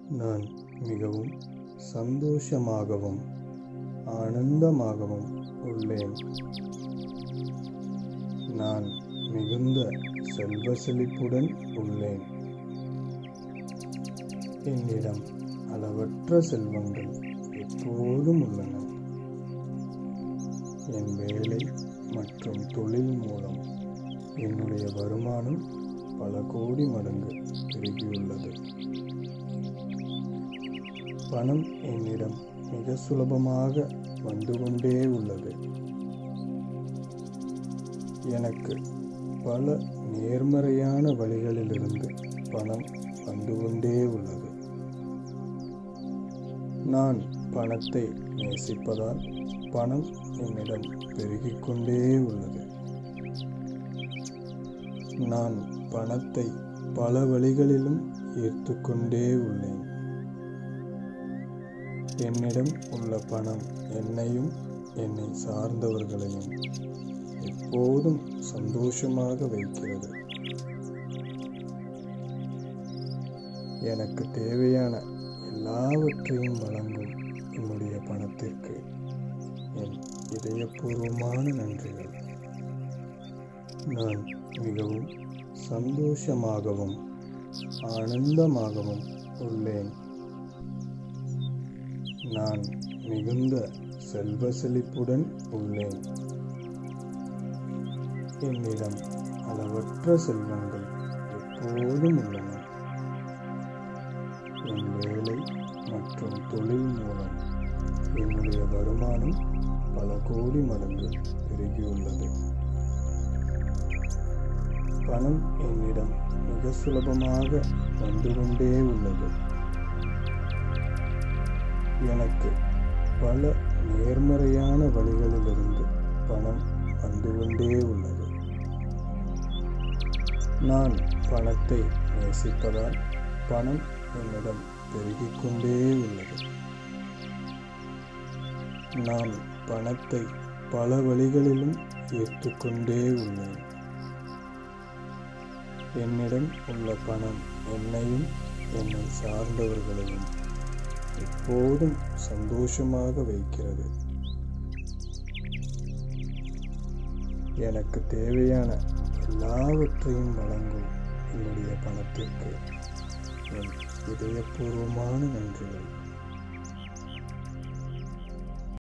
நான் மிகவும் சந்தோஷமாகவும் ஆனந்தமாகவும் உள்ளேன் நான் மிகுந்த செல்வ செழிப்புடன் உள்ளேன் என்னிடம் அளவற்ற செல்வங்கள் எப்போதும் உள்ளன என் வேலை மற்றும் தொழில் மூலம் என்னுடைய வருமானம் பல கோடி மடங்கு பெருகியுள்ளது பணம் என்னிடம் மிக சுலபமாக வந்து கொண்டே உள்ளது எனக்கு பல நேர்மறையான வழிகளிலிருந்து பணம் வந்து கொண்டே உள்ளது நான் பணத்தை நேசிப்பதால் பணம் என்னிடம் பெருகிக் கொண்டே உள்ளது நான் பணத்தை பல வழிகளிலும் ஈர்த்து கொண்டே உள்ளேன் என்னிடம் உள்ள பணம் என்னையும் என்னை சார்ந்தவர்களையும் எப்போதும் சந்தோஷமாக வைக்கிறது எனக்கு தேவையான எல்லாவற்றையும் வழங்கும் என்னுடைய பணத்திற்கு என் இதயபூர்வமான நன்றிகள் நான் மிகவும் சந்தோஷமாகவும் ஆனந்தமாகவும் உள்ளேன் நான் மிகுந்த செல்வ செழிப்புடன் உள்ளேன் என்னிடம் அளவற்ற செல்வங்கள் எப்போதும் உள்ளன என் வேலை மற்றும் தொழில் மூலம் என்னுடைய வருமானம் பல கோடி மடங்கு பெருகியுள்ளது பணம் என்னிடம் மிக சுலபமாக வந்து கொண்டே உள்ளது எனக்கு பல நேர்மறையான வழிகளிலிருந்து பணம் வந்து கொண்டே உள்ளது நான் பணத்தை நேசிப்பதால் பணம் என்னிடம் பெருகிக் கொண்டே உள்ளது நான் பணத்தை பல வழிகளிலும் ஈர்த்து கொண்டே உள்ளேன் என்னிடம் உள்ள பணம் என்னையும் என்னை சார்ந்தவர்களையும் எப்போதும் சந்தோஷமாக வைக்கிறது எனக்கு தேவையான எல்லாவற்றையும் வழங்கும் என்னுடைய பணத்திற்கு என் இதயபூர்வமான நன்றிகள்